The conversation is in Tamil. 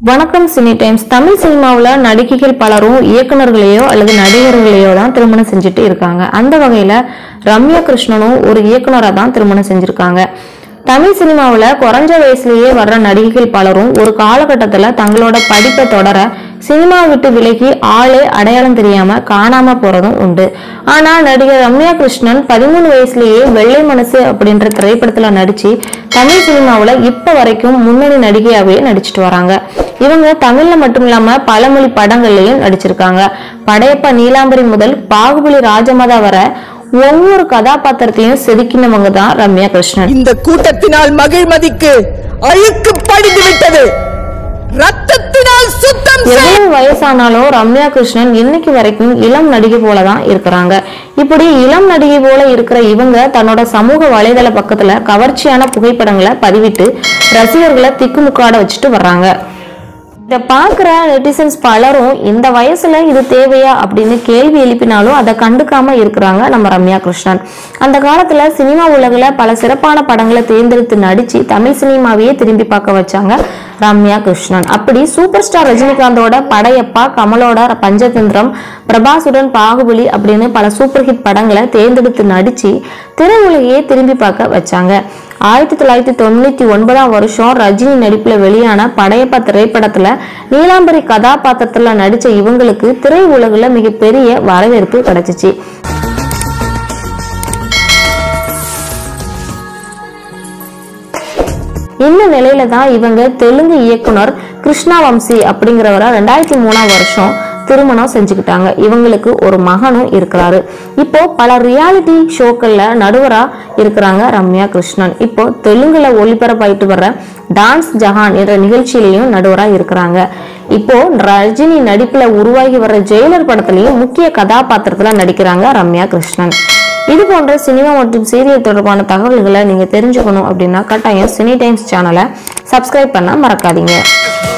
வணக்கம் சினி டைம்ஸ் தமிழ் சினிமாவில் நடிகைகள் பலரும் இயக்குனர்களையோ அல்லது நடிகர்களையோ தான் திருமணம் செஞ்சுட்டு இருக்காங்க அந்த வகையில் ரம்யா கிருஷ்ணனும் ஒரு இயக்குனராக தான் திருமணம் செஞ்சுருக்காங்க தமிழ் சினிமாவில் குறைஞ்ச வயசுலயே வர்ற நடிகைகள் பலரும் ஒரு காலகட்டத்தில் தங்களோட படிப்பை தொடர சினிமா விட்டு விலகி ஆளே அடையாளம் தெரியாம காணாம போறதும் உண்டு ஆனா நடிகர் ரம்யா கிருஷ்ணன் பதிமூணு வயசுலயே வெள்ளை மனசு அப்படின்ற திரைப்படத்துல நடிச்சு தமிழ் சினிமாவுல இப்ப வரைக்கும் முன்னணி நடிகையாவே நடிச்சிட்டு வராங்க இவங்க தமிழ்ல மட்டும் இல்லாம பல மொழி படங்கள்லயும் நடிச்சிருக்காங்க படையப்பா நீலாம்பரி முதல் பாகுபலி ராஜமாதா வர ஒவ்வொரு கதாபாத்திரத்தையும் செதுக்கினவங்க தான் ரம்யா கிருஷ்ணன் இந்த கூட்டத்தினால் மகிழ்மதிக்கு அழுக்கு படிந்து விட்டது ரத்தத்தினால் சுத்தம் செய்- எவ்வளவு வயசானாலும் ரம்யா கிருஷ்ணன் இன்னைக்கு வரைக்கும் இளம் நடிகை போல தான் இருக்கிறாங்க இப்படி இளம் நடிகை போல இருக்கிற இவங்க தன்னோட சமூக வலைதள பக்கத்துல கவர்ச்சியான புகைப்படங்களை பதிவிட்டு ரசிகர்களை திக்குமுக்காட வச்சுட்டு வர்றாங்க இதை பார்க்குற நெட்டிசன்ஸ் பலரும் இந்த வயசுல இது தேவையா அப்படின்னு கேள்வி எழுப்பினாலும் அதை கண்டுக்காம இருக்கிறாங்க நம்ம ரம்யா கிருஷ்ணன் அந்த காலத்துல சினிமா உலகில் பல சிறப்பான படங்களை தேர்ந்தெடுத்து நடிச்சு தமிழ் சினிமாவையே திரும்பி பார்க்க வச்சாங்க ரம்யா கிருஷ்ணன் அப்படி சூப்பர் ஸ்டார் ரஜினிகாந்தோட படையப்பா கமலோட பஞ்சதந்திரம் பிரபாசுடன் பாகுபலி அப்படின்னு பல சூப்பர் ஹிட் படங்களை தேர்ந்தெடுத்து நடிச்சு திரையுலகையே திரும்பி பார்க்க வச்சாங்க ஆயிரத்தி தொள்ளாயிரத்தி தொண்ணூத்தி ஒன்பதாம் வருஷம் ரஜினி நடிப்புல வெளியான படையப்பா திரைப்படத்துல நீலாம்பரி கதாபாத்திரத்துல நடிச்ச இவங்களுக்கு திரை உலகுல மிகப்பெரிய வரவேற்பு கிடைச்சிச்சு இந்த நிலையில தான் இவங்க தெலுங்கு இயக்குனர் கிருஷ்ணா வம்சி அப்படிங்கிறவரை ரெண்டாயிரத்தி மூணாம் வருஷம் திருமணம் செஞ்சுக்கிட்டாங்க இவங்களுக்கு ஒரு மகனும் இருக்கிறாரு இப்போ பல ரியாலிட்டி ஷோக்கள்ல நடுவரா இருக்கிறாங்க ரம்யா கிருஷ்ணன் இப்போ தெலுங்குல ஒளிபரப்பாயிட்டு வர்ற டான்ஸ் ஜஹான் என்ற நிகழ்ச்சியிலையும் நடுவரா இருக்கிறாங்க இப்போ ரஜினி நடிப்புல உருவாகி வர்ற ஜெயிலர் படத்துலயும் முக்கிய கதாபாத்திரத்துல நடிக்கிறாங்க ரம்யா கிருஷ்ணன் இது போன்ற சினிமா மற்றும் சீரியல் தொடர்பான தகவல்களை நீங்க தெரிஞ்சுக்கணும் அப்படின்னா கட்டாயம் சினி டைம்ஸ் சேனலை சப்ஸ்கிரைப் பண்ண மறக்காதீங்க